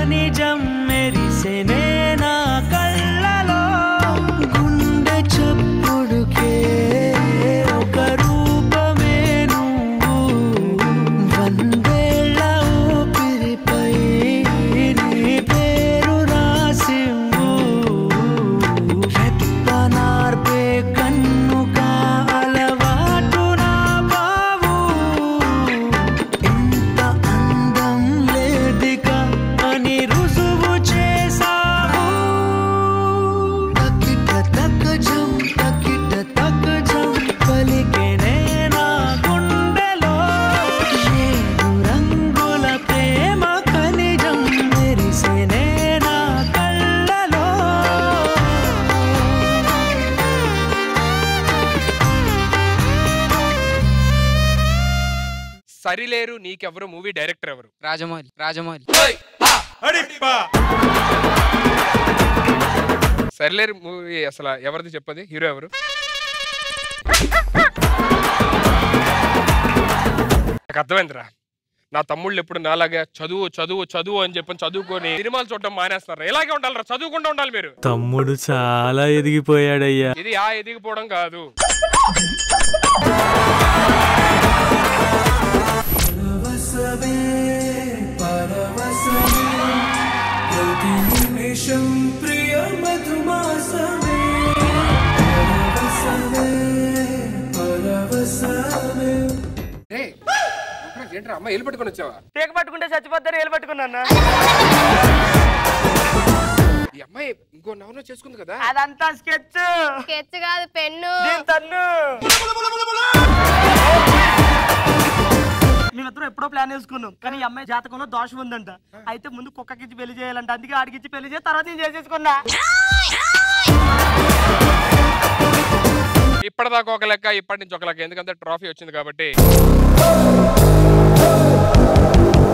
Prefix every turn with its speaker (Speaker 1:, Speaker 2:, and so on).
Speaker 1: ఖనిజం మెరిసెనే నా కళ్ళలో గుండె చప్పుడుకే ఒక రూపమే నువ్వు వందేళ్ల ఊపిరిపై నీ పేరు రాసివ్వు రెప్పనార్పే కన్నుగా అలవాటు నా బావు ఇంత అందం లేదిక అని రుజువు చేసావు తకిట తకజం తకిట తకజం పలికెనే నా గుండెలో ఏడు రంగుల ప్రేమ ఖనిజం మెరిసెనే నా కళ్ళలో
Speaker 2: సరిలేరు నీకెవరు మూవీ డైరెక్టర్ ఎవరు
Speaker 3: రాజమౌళి రాజమౌళి
Speaker 2: సరిలేరు మూవీ అసలు ఎవరిది చెప్పది హీరో ఎవరు నాకు అర్థమైందిరా నా తమ్ముళ్ళు ఎప్పుడు నాలాగా చదువు చదువు చదువు అని చెప్పని చదువుకొని సినిమాలు చూడడం మానేస్తారు ఇలాగే ఉండాలిరా చదువుకుంటూ ఉండాలి మీరు
Speaker 4: తమ్ముడు చాలా ఎదిగిపోయాడయ్యా
Speaker 2: ఇది ఆ ఎదిగిపోవడం కాదు
Speaker 1: పరవశమే పరవశమే ప్రతి నిమిషం ప్రియ మధుమాసమే పరవశమే పరవశమే
Speaker 2: ఏయ్, అక్కడ ఏంట్రా అమ్మ ఎల్లు పట్టుకొని వచ్చావా
Speaker 5: పీక పట్టుకుంటే చచ్చిపోతారు ఏలు పట్టుకున్నా
Speaker 2: ఈ అమ్మాయి ఇంకో నవలో చేసుకుంది కదా
Speaker 5: అదంతా స్కెచ్
Speaker 6: స్కెచ్ కాదు పెన్ను
Speaker 5: దీని తన్ను మేమిద్దరం ఎప్పుడో ప్లాన్ వేసుకున్నాం కానీ ఈ అమ్మాయి జాతకంలో దోషం ఉందంట అయితే ముందు కుక్కకిచ్చి పెళ్లి చేయాలంట అందుకే ఆడికిచ్చి పెళ్లి చేసి తర్వాత నేను చేసేసుకున్నా
Speaker 2: ఇప్పటిదాకా ఒక లెక్క ఇప్పటి నుంచి ఒక లెక్క ఎందుకంటే ట్రాఫీ వచ్చింది కాబట్టి